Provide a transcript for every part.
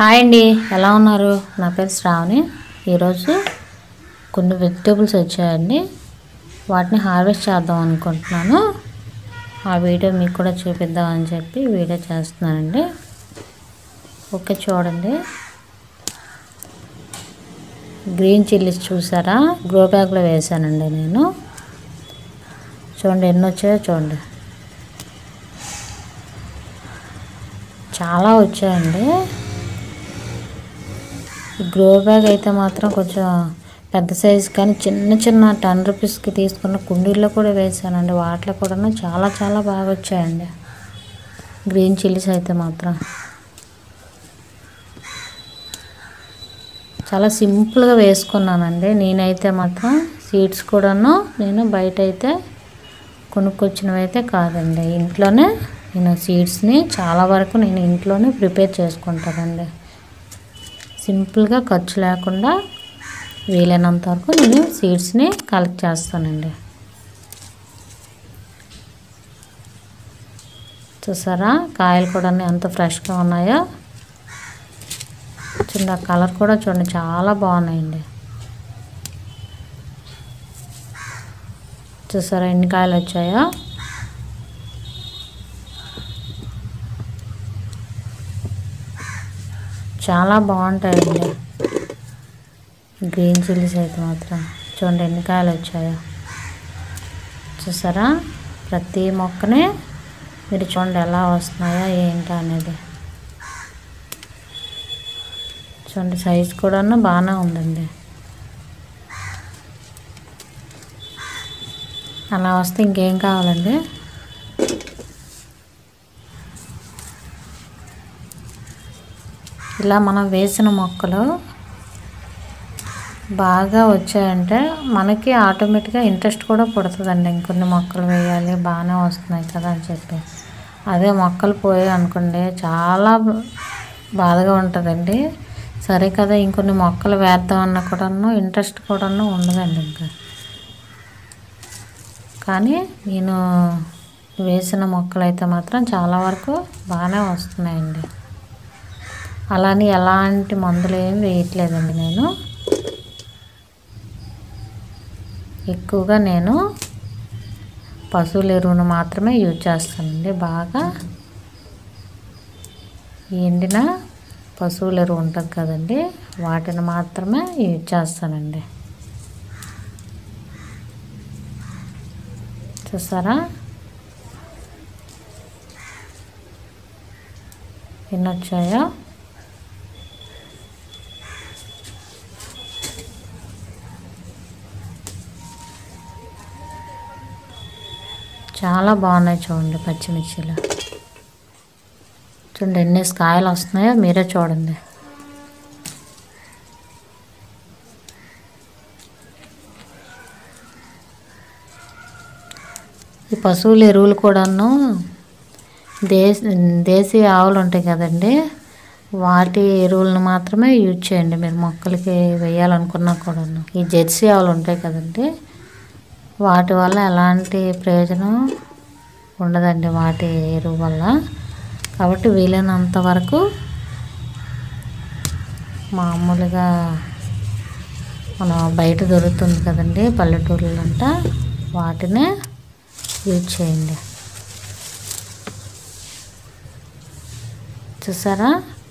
hi అండి ఎలా ఉన్నారు నా పేరు శ్రావణి ఈరోజు కొన్ని వెజిటేబుల్స్ వచ్చాయండి వాటిని హార్వెస్ట్ చేద్దాం అనుకుంటున్నాను ఆ వీడియో మీకు కూడా చూపిద్దామని చెప్పి వీడియో చేస్తున్నానండి ఓకే చూడండి గ్రీన్ చిల్లీస్ చూసారా గ్రో బ్యాగ్లో వేసానండి నేను చూడండి ఎన్ని వచ్చాయో చూడండి చాలా వచ్చాయండి ఈ గ్రో బ్యాగ్ అయితే మాత్రం కొంచెం పెద్ద సైజు కానీ చిన్న చిన్న టెన్ రూపీస్కి తీసుకున్న కుండీల్లో కూడా వేసానండి వాటిలో కూడా చాలా చాలా బాగా వచ్చాయండి గ్రీన్ చిల్లీస్ అయితే మాత్రం చాలా సింపుల్గా వేసుకున్నానండి నేనైతే మాత్రం సీడ్స్ కూడాను నేను బయట అయితే కొనుక్కొచ్చినవి అయితే కాదండి ఇంట్లోనే నేను సీడ్స్ని చాలా వరకు నేను ఇంట్లోనే ప్రిపేర్ చేసుకుంటానండి సింపుల్గా ఖర్చు లేకుండా వీలైనంత వరకు నేను సీడ్స్ని కలెక్ట్ చేస్తానండి చూసారా కాయలు కూడా ఎంత ఫ్రెష్గా ఉన్నాయో చూడండి ఆ కలర్ కూడా చూడండి చాలా బాగున్నాయండి చూసారా ఎన్ని కాయలు వచ్చాయో చాలా బాగుంటాయండి గ్రీన్ చిల్లీస్ అయితే మాత్రం చూడండి ఎన్ని కాయలు వచ్చాయో చూసారా ప్రతి మొక్కనే మీరు చూడండి ఎలా వస్తున్నాయో ఏంటో అనేది చూడండి సైజ్ కూడాను బాగానే ఉందండి అలా వస్తే ఇంకేం కావాలండి ఇలా మనం వేసిన మొక్కలు బాగా వచ్చాయంటే మనకి ఆటోమేటిక్గా ఇంట్రెస్ట్ కూడా పుడుతుందండి ఇంకొన్ని మొక్కలు వేయాలి బాగానే వస్తున్నాయి కదా అని చెప్పి అదే మొక్కలు పోయాయి అనుకోండి చాలా బాధగా ఉంటుందండి సరే కదా ఇంకొన్ని మొక్కలు వేద్దామన్నా కూడాను ఇంట్రెస్ట్ కూడాను ఉండదండి ఇంకా కానీ నేను వేసిన మొక్కలు అయితే మాత్రం చాలా వరకు బాగానే వస్తున్నాయండి అలాని ఎలాంటి మందులు ఏం వేయట్లేదండి నేను ఎక్కువగా నేను పశువుల ఎరువును మాత్రమే యూజ్ చేస్తానండి బాగా ఎండిన పశువుల ఎరువు ఉంటుంది కదండి వాటిని మాత్రమే యూజ్ చేస్తానండి చూసారా ఎన్ని వచ్చాయో చాలా బాగున్నాయి చూడండి పచ్చిమిర్చిలు చూడండి ఎన్ని కాయలు వస్తున్నాయో మీరే చూడండి ఈ పశువుల ఎరువులు కూడాను దేశ దేశీ ఆవులు ఉంటాయి కదండి వాటి ఎరువులను మాత్రమే యూజ్ చేయండి మీరు మొక్కలకి వేయాలనుకున్నా కూడాను ఈ జెర్సీ ఆవులు ఉంటాయి కదండి వాటి వల్ల ఎలాంటి ప్రయోజనం ఉండదండి వాటి ఎరువు వల్ల కాబట్టి వీలైనంత వరకు మామూలుగా మన బయట దొరుకుతుంది కదండి పల్లెటూర్లంట వాటినే యూజ్ చేయండి చూసారా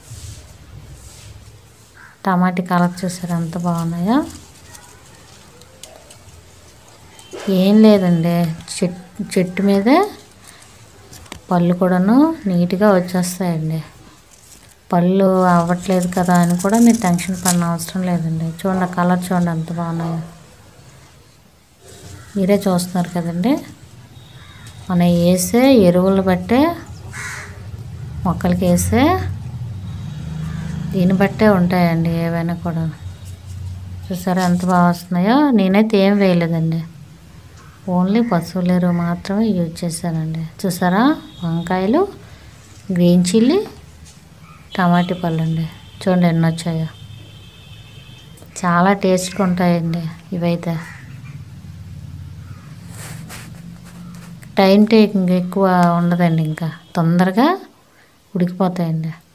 టమాటీ కలర్ చూసారా ఎంత బాగున్నాయో ఏం లేదండి చెట్టు చెట్టు మీదే పళ్ళు కూడాను నీట్గా వచ్చేస్తాయండి పళ్ళు అవ్వట్లేదు కదా అని కూడా మీరు టెన్షన్ పడిన అవసరం లేదండి చూడండి కలర్ చూడండి ఎంత బాగున్నాయో మీరే చూస్తున్నారు కదండి మనం వేసే ఎరువులు బట్టే మొక్కలకి వేసే దీన్ని బట్టే ఉంటాయండి ఏవైనా కూడా చూసారా ఎంత బాగా వస్తున్నాయో నేనైతే ఏం వేయలేదండి ఓన్లీ పశువుల ఎరువు మాత్రమే యూజ్ చేశానండి చూసారా వంకాయలు గ్రీన్ చిల్లీ టమాటీ పళ్ళు అండి చూడండి ఎన్ని వచ్చాయో చాలా టేస్ట్గా ఉంటాయండి ఇవైతే టైం టేకింగ్ ఎక్కువ ఉండదండి ఇంకా తొందరగా ఉడికిపోతాయండి